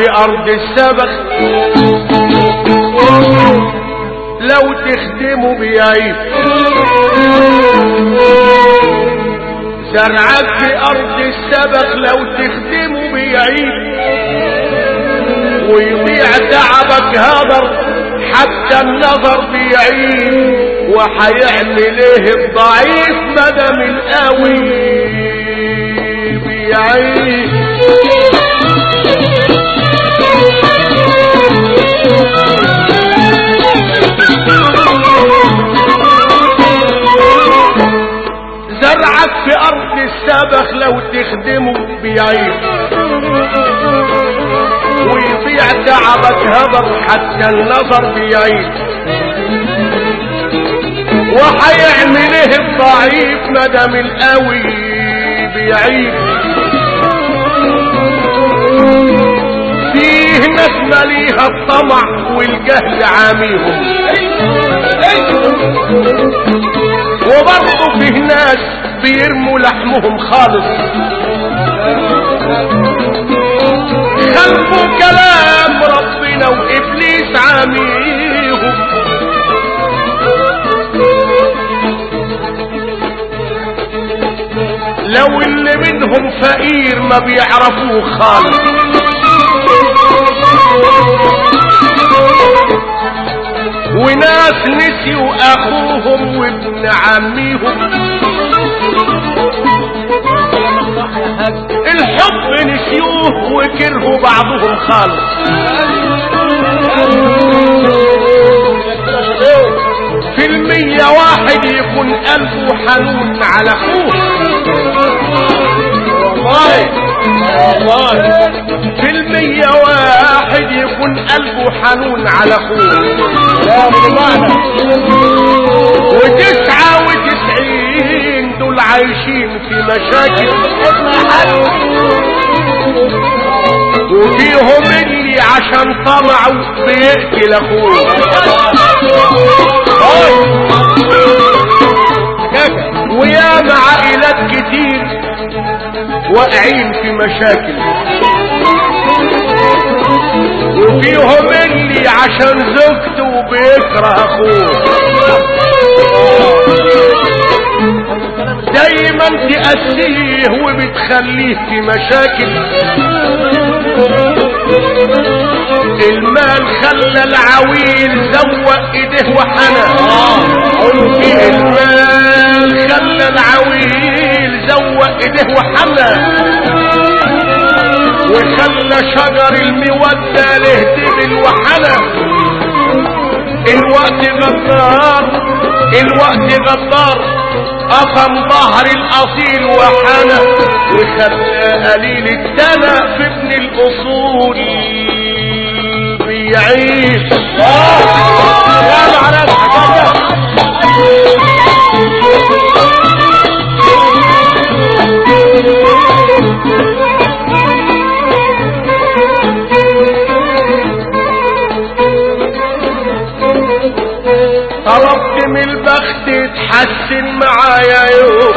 في ارض السبخ لو تخدمه بيعيب زرعك في ارض السبخ لو تخدمه بيعيب ويضيع تعبك هدر حتى النظر بيعيب وحيعمل ايه الضعيف مدام القوي بيعيب زرعك في ارض السبخ لو تخدمه بيعيب ويضيع تعبك هدر حتى النظر بيعيب وحيعمل ايه الضعيف مدام القوي بيعيب فيه ناس مليها الطمع والجهل عاميهم وبرضه فيه ناس بيرموا لحمهم خالص خلفوا كلام ربنا وابليس عاميهم لو اللي منهم فقير ما بيعرفوه خالص وناس نسيوا اخوهم وابن عميهم الحب نسيوه وكرهوا بعضهم خالص في المية واحد يكون قلبه حنون على اخوه والله والله في المية واحد يكون قلبه حنون على اخوه لا بمعنى وتسعة وتسعين دول عايشين في مشاكل وفيهم اللي عشان طمعوا بيقتل اخوه ويا عائلات كتير واقعين في مشاكل وفيهم اللي عشان زوجته بيكره اخوه دايما تأسيه وبتخليه في مشاكل المال خلى العويل زوق ايديه وحنى المال خلى العويل زوق ايديه وحنى وخلى شجر المودة له دبل وحنى الوقت غدار الوقت غدار قطم ظهر الاصيل وحنى وخلى قليل الدنا في ابن الاصول بيعيش يا معرفة طلبت من البخت تحسن معايا يوم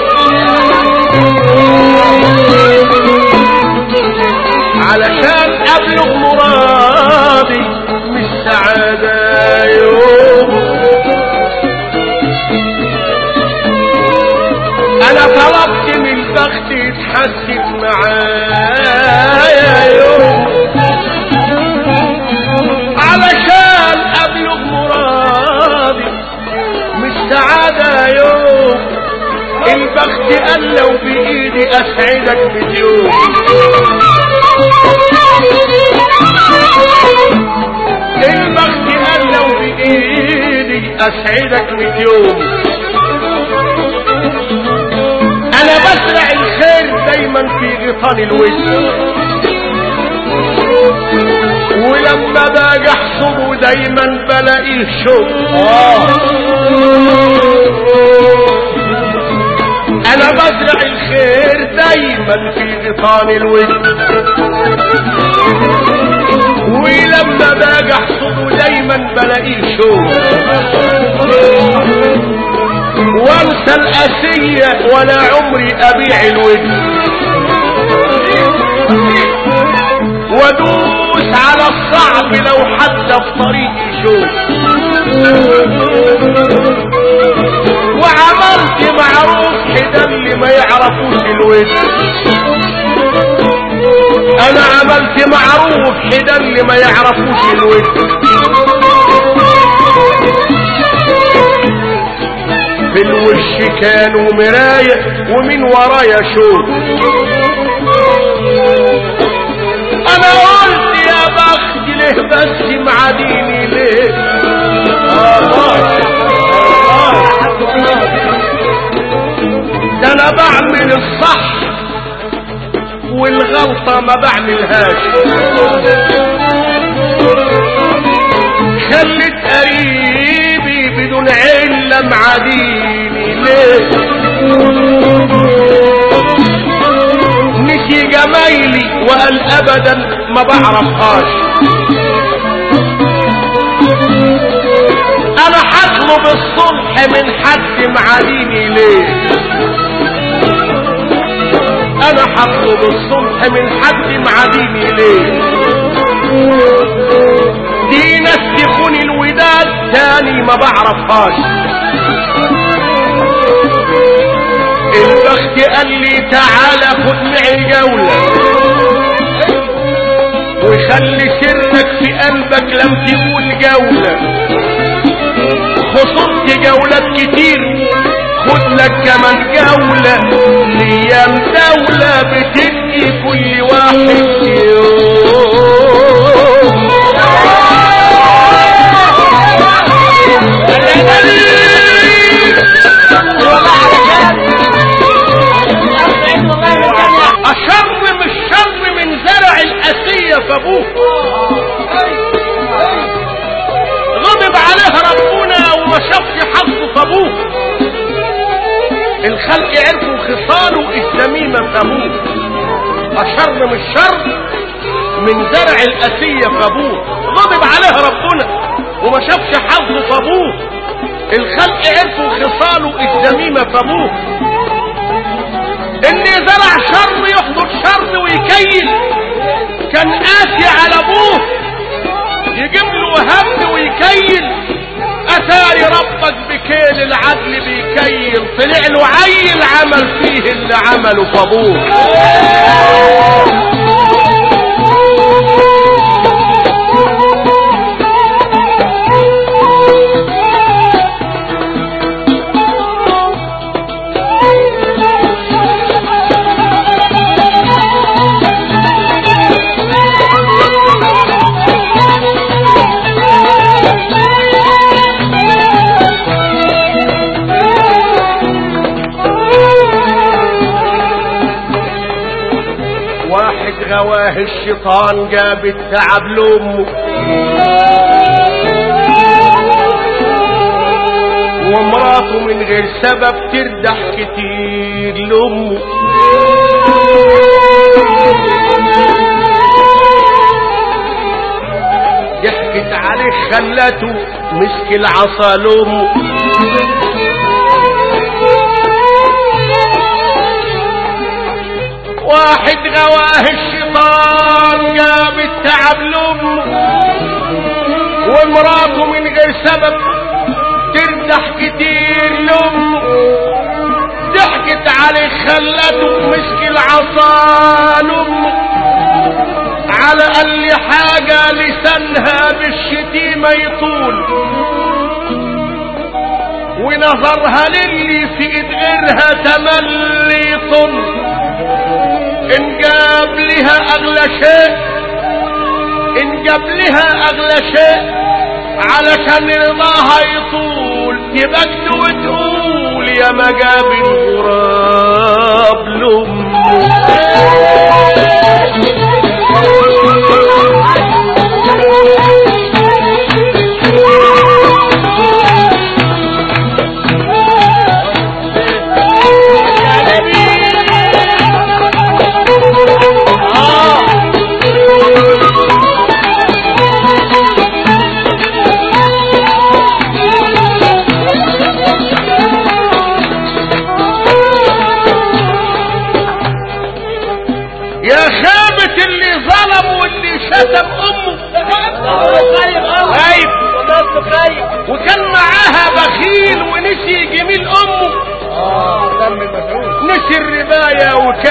علشان ابلغ مرادي مش سعادة يوم انا طلبت من البخت يتحسن معايا يوم علشان ابلغ مرادي مش سعادة يوم البخت قال لو بايدي اسعدك مليون البخت قال لو بايدي اسعدك مليون انا بسرع الخير دايما في غطان الوجه ولما باجي احصده دايما بلاقيه شوك انا بزرع الخير دايما في غطان الوجه ولما باجي احصده دايما بلاقيه شوك وانسى الاسية ولا عمري ابيع الوجه وادوس على الصعب لو حتى في طريقي شوف وعملت معروف حدا اللي ما يعرفوش الود انا عملت معروف حدا اللي ما يعرفوش الود في الوش كانوا مراية ومن ورايا شوف انا قلت يا بخت ليه بس معاديني ليه ده انا بعمل الصح والغلطة ما بعملهاش خلت قريبي بدون علة معاديني ليه نسي جمايلي وقال ابدا ما بعرفهاش انا هطلب الصلح من حد معاديني ليه انا هطلب الصلح من حد معاديني ليه دي ناس تخون الوداد تاني ما بعرفهاش البخت قال لي تعالى خد معي جولة وخلي سرك في قلبك لم تقول جولة خصوصت جولات كتير خد لك كمان جولة ليام دولة بتدي كل واحد يوم أشر مش شر من زرع الأسية في أبوه غضب عليها ربنا وما شافش حظه في أبوه الخلق عرفوا خصاله الذميمة في أبوه أشر مش شر من زرع الأسية في أبوه غضب عليها ربنا وما شافش حظه في أبوه الخلق عرفوا خصاله الذميمة في أبوه ان زرع شر يحضر شر ويكيل كان قاسي على ابوه يجيب له هم ويكيل اتاري ربك بكيل العدل بيكيل طلع له عيل عمل فيه اللي عمله في ابوه واحد غواه الشيطان جاب التعب لامه ومراته من غير سبب تردح كتير لامه ضحكت عليه خلته مسك العصا لامه واحد غواه الشيطان جاب التعب لامه ومراته من غير سبب تردح كتير لامه ضحكت عليه خلته مسك العصا لامه على اقل حاجة لسانها بالشتيمة يطول ونظرها للي في ايد غيرها تملي يطل ان جاب لها اغلى شيء ان جاب لها اغلى شيء علشان رضاها يطول تبكت وتقول يا ما جاب الغراب لامه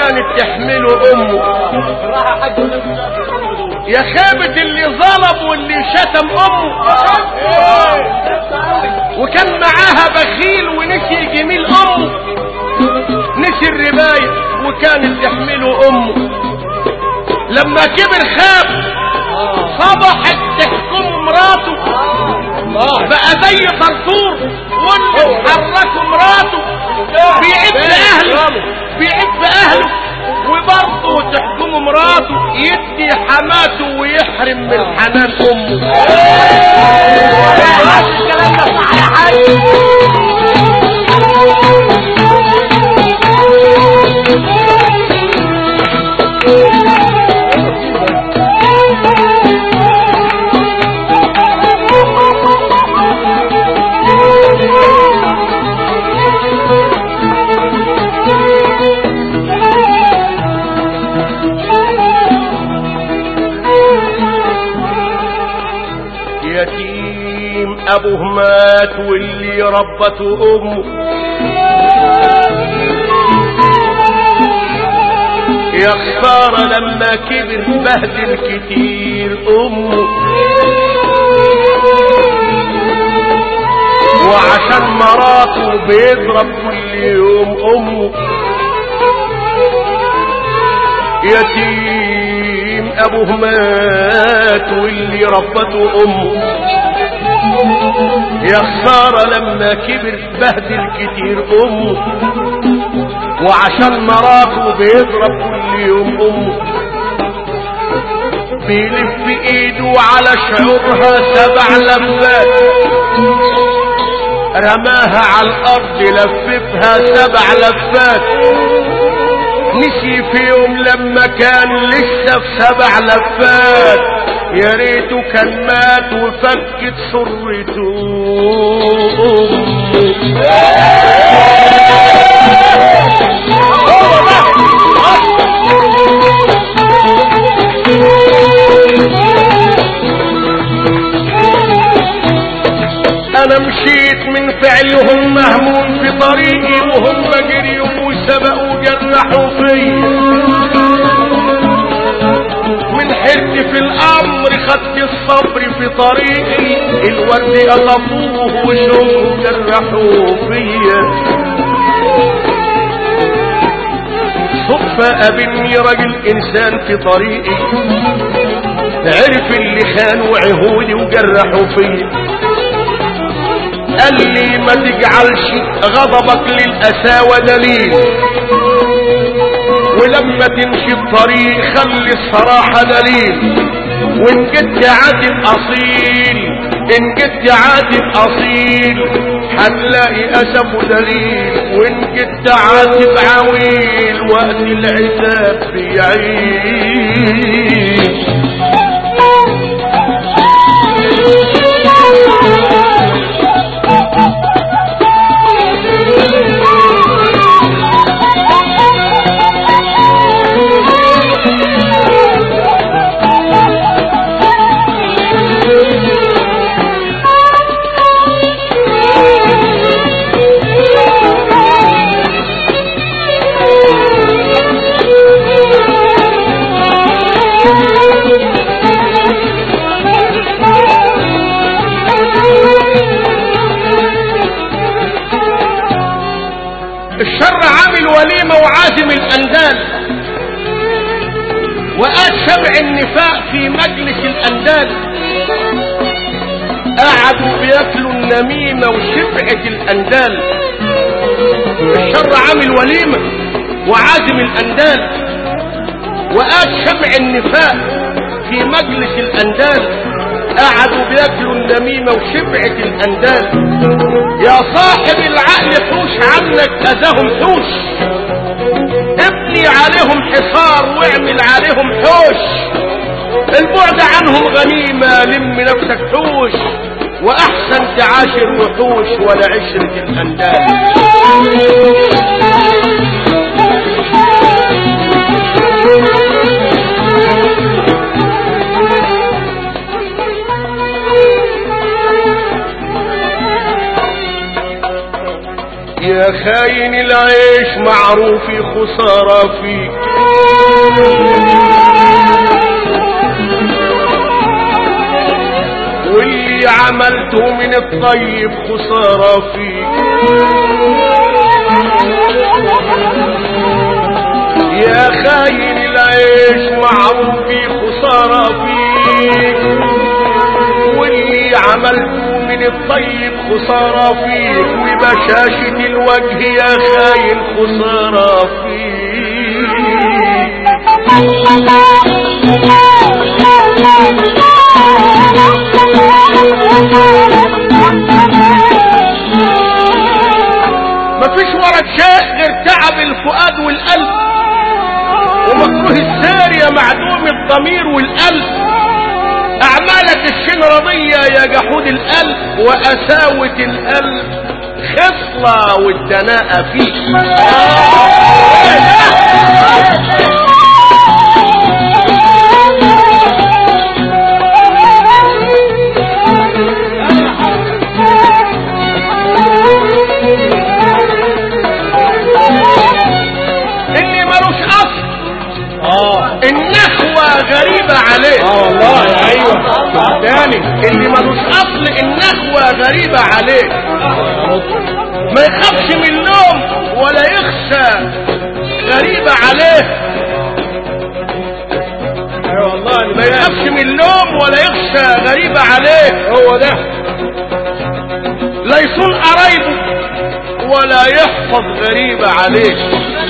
وكانت تحمله امه يا خابت اللي ظلم واللي شتم امه وكان معاها بخيل ونسي جميل امه نسي الرباية وكانت تحمله امه لما كبر خاب صبحت تحكم مراته بقى زي طرطور واللي حركوا مراته بيعب اهله بيعب اهله وبرضه تحكم مراته يدي حماته ويحرم من حنان امه الكلام ده صح يا حاج يتيم ابوه مات واللي ربته امه يا خسارة لما كبر بهدل كتير امه وعشان مراته بيضرب كل يوم امه يتيم ابوه مات واللي ربته امه يا خسارة لما كبر بهدل كتير امه وعشان مراته بيضرب كل يوم امه بيلف ايده على شعورها سبع لفات رماها على الارض لففها سبع لفات نسي في يوم لما كان لسه في سبع لفات يا ريته كان مات وفكت سرته انا مشيت من فعلهم مهموم في طريقي وهم جريوا وسبقوا جرحوا فيا من حرت في الامر خدت الصبر في طريقي الورد قطفوه وشوفوا جرحوا فيا صدفة قابلني راجل انسان في طريقي عرف اللي خانوا عهودي وجرحوا فيا قال لي ما تجعلش غضبك للأساوة دليل ولما تمشي بطريق خلي الصراحة دليل وان جيت عاتب اصيل ان جيت عاتب اصيل هنلاقي اسف دليل وان جيت عاتب عويل وقت العتاب بيعيش الشر عامل وليمة وعازم الأندال وقال شمع النفاق في مجلس الأندال قعدوا بياكلوا النميمة وشفعة الأندال الشر عامل وليمة وعازم الأندال وقال شمع النفاق في مجلس الأندال قعدوا بياكلوا النميمة وشفعة الأندال يا صاحب العقل حوش عنك أذاهم حوش ابني عليهم حصار واعمل عليهم حوش البعد عنهم غنيمة لم نفسك حوش وأحسن تعاشر وحوش ولا عشرة الأندال يا خاين العيش معروف خسارة فيك واللي عملته من الطيب خسارة فيك يا خاين العيش معروف خسارة فيك واللي عملته من الطيب خسارة فيك وبشاشة الوجه يا خاين خسارة فيك مفيش ورد شيء غير تعب الفؤاد والقلب ومكروه السير يا معدوم الضمير والقلب اعمالك الشنرضية يا جحود القلب وقساوة القلب خصلة والدناءة فيك اللي ملوش اصل اه النخوة غريبة عليه اه والله ايوه تاني اللي ملوش اصل النخوة غريبة عليه ما يخافش من اللوم ولا يخشى غريبة عليه ايوه والله ما يخافش من اللوم ولا يخشى غريبة عليه هو ده لا يصون قرايبه ولا يحفظ غريبة عليه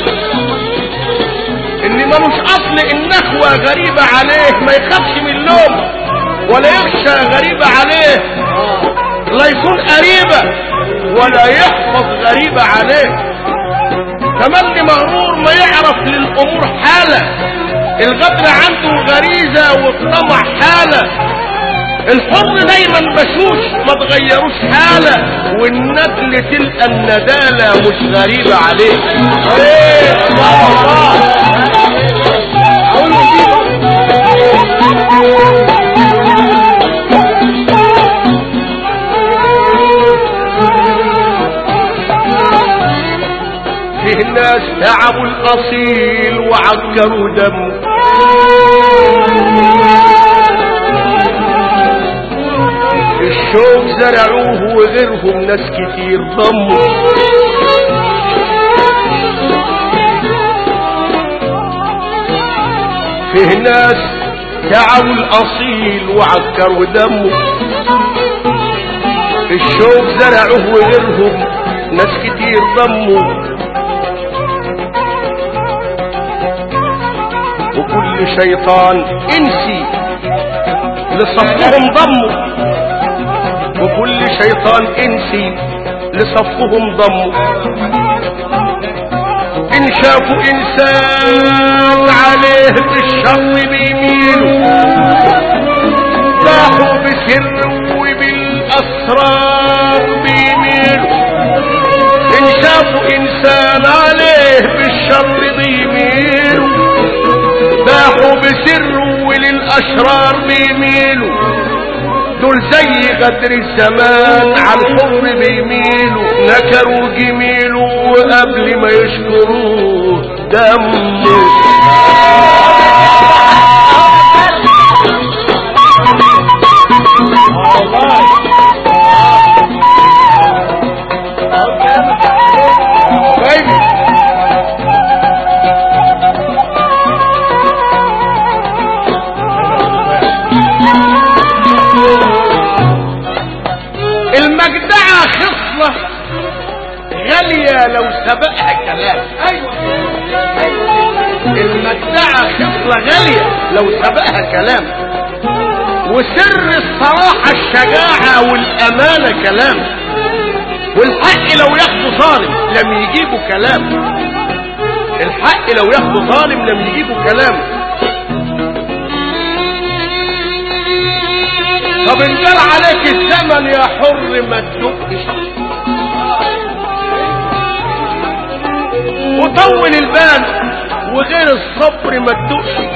اللي ملوش اصل النخوة غريبة عليه ما يخافش من اللوم ولا يخشى غريبة عليه لا يكون قريبة ولا يحفظ غريبة عليه تملي مغرور ما يعرف للامور حالة الغدر عنده غريزة والطمع حالة الحر دايما بشوش ما تغيروش حالة والندل تلقى الندالة مش غريبة عليه ايه الله الله اقول له دي فيه ناس تعبوا الاصيل وعكروا دمه الشوق زرعوه وغيرهم ناس كتير ضموا فيه ناس تعبوا الاصيل وعكروا دمه الشوق زرعوه وغيرهم ناس كتير ضموا وكل شيطان انسي لصفهم ضموا وكل شيطان انسي لصفهم ضموا ان شافوا انسان عليه بالشر بيميلوا ضاحوا بسر وبالاسرار بيميلوا ان شافوا انسان عليه بالشر بيميلوا باحوا بسر وللاشرار بيميلوا دول زي غدر الزمان على الحر بيميلوا نكروا جميله وقبل ما يشكروه دمه طيب المجدعة خصلة غالية لو سبقها كلام ايوه المجدعة خصلة غالية لو سبقها كلام وسر الصراحة الشجاعة والأمانة كلام والحق لو ياخده ظالم لم يجيبوا كلام الحق لو ياخده ظالم لم يجيبوا كلام طب انجر عليك الزمن يا حر ما تدقش وطول البال وغير الصبر ما تدقش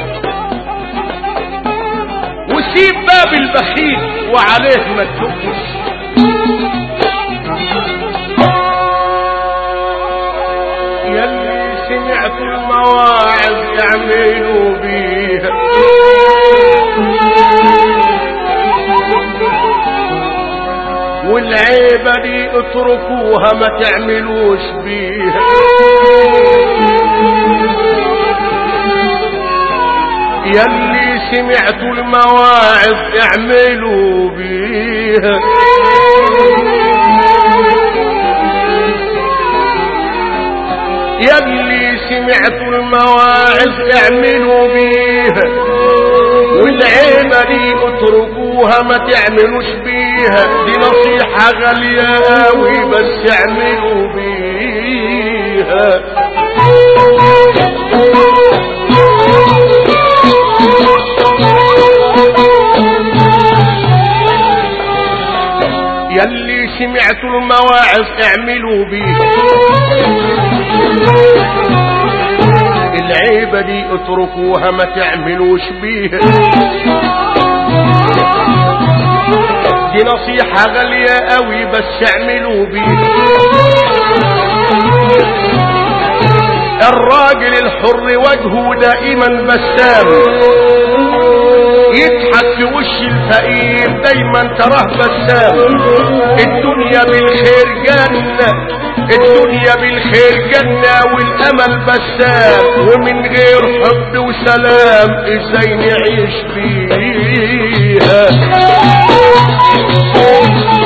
وسيب باب البخيل وعليه ما تدقش والعيبة دي اتركوها ما تعملوش بيها يلي سمعتوا المواعظ اعملوا بيها يلي سمعتوا المواعظ اعملوا بيها والعيبة دي اتركوها ما تعملوش بيها دي نصيحة غالية قوي بس اعملوا بيها يلي سمعتوا المواعظ اعملوا بيها العيبة دي اتركوها ما تعملوش بيها دي نصيحة غالية قوي بس اعملوا بيها الراجل الحر وجهه دائما بسام يضحك في وش الفقير دايما تراه بسام الدنيا بالخير جنة الدنيا بالخير جنة والامل بسام ومن غير حب وسلام ازاي نعيش فيها